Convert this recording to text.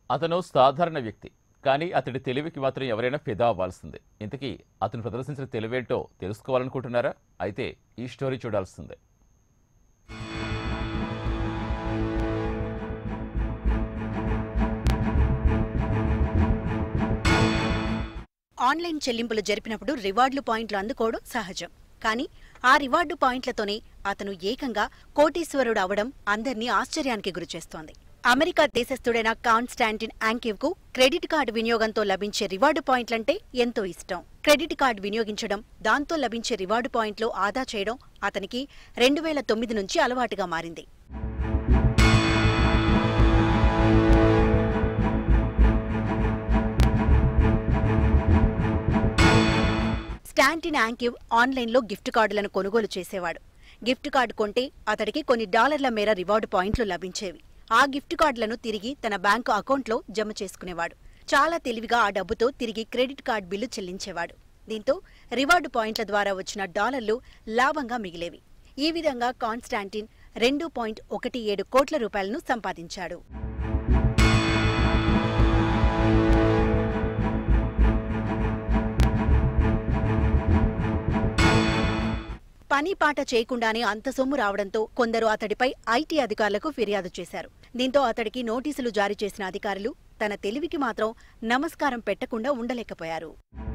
అతను సాధారణ వ్యక్తి కానీ అతడి తెలివికి మాత్రం ఎవరైనా ఫిదా అవ్వాల్సిందే ఇంతకీ అతను ప్రదర్శించిన తెలివేంటో తెలుసుకోవాలనుకుంటున్నారా అయితే ఈ స్టోరీ చూడాల్సిందే ఆన్లైన్ చెల్లింపులు జరిపినప్పుడు రివార్డులు పాయింట్లు అందుకోవడం సహజం కానీ ఆ రివార్డు పాయింట్లతోనే అతను ఏకంగా కోటీశ్వరుడు అవడం అందర్నీ ఆశ్చర్యానికి గురిచేస్తోంది అమెరికా దేశస్థుడైన కాన్స్టాంటిన్ యాంకివ్ కు క్రెడిట్ కార్డు వినియోగంతో లభించే రివార్డు పాయింట్లంటే ఎంతో ఇష్టం క్రెడిట్ కార్డు వినియోగించడం దాంతో లభించే రివార్డు పాయింట్లు ఆదా చేయడం అతనికి రెండు వేల తొమ్మిది నుంచి అలవాటుగా మారింది స్టాంటిన్ యాంకివ్ ఆన్లైన్లో గిఫ్ట్ కార్డులను కొనుగోలు చేసేవాడు గిఫ్ట్ కార్డు కొంటే అతడికి కొన్ని డాలర్ల మేర రివార్డు పాయింట్లు లభించేవి ఆ గిఫ్ట్ కార్డులను తిరిగి తన బ్యాంకు అకౌంట్లో జమ చేసుకునేవాడు చాలా తెలివిగా ఆ డబ్బుతో తిరిగి క్రెడిట్ కార్డు బిల్లు చెల్లించేవాడు దీంతో రివార్డు పాయింట్ల ద్వారా వచ్చిన డాలర్లు లాభంగా మిగిలేవి ఈ విధంగా కాన్స్టాంటిన్ రెండు పాయింట్ ఒకటి ఏడు కోట్ల రూపాయలను సంపాదించాడు పని పాట చేయకుండానే అంత సొమ్ము రావడంతో కొందరు అతడిపై ఐటీ అధికారులకు ఫిర్యాదు చేశారు దీంతో అతడికి నోటీసులు జారీ చేసిన అధికారులు తన తెలివికి మాత్రం నమస్కారం పెట్టకుండా ఉండలేకపోయారు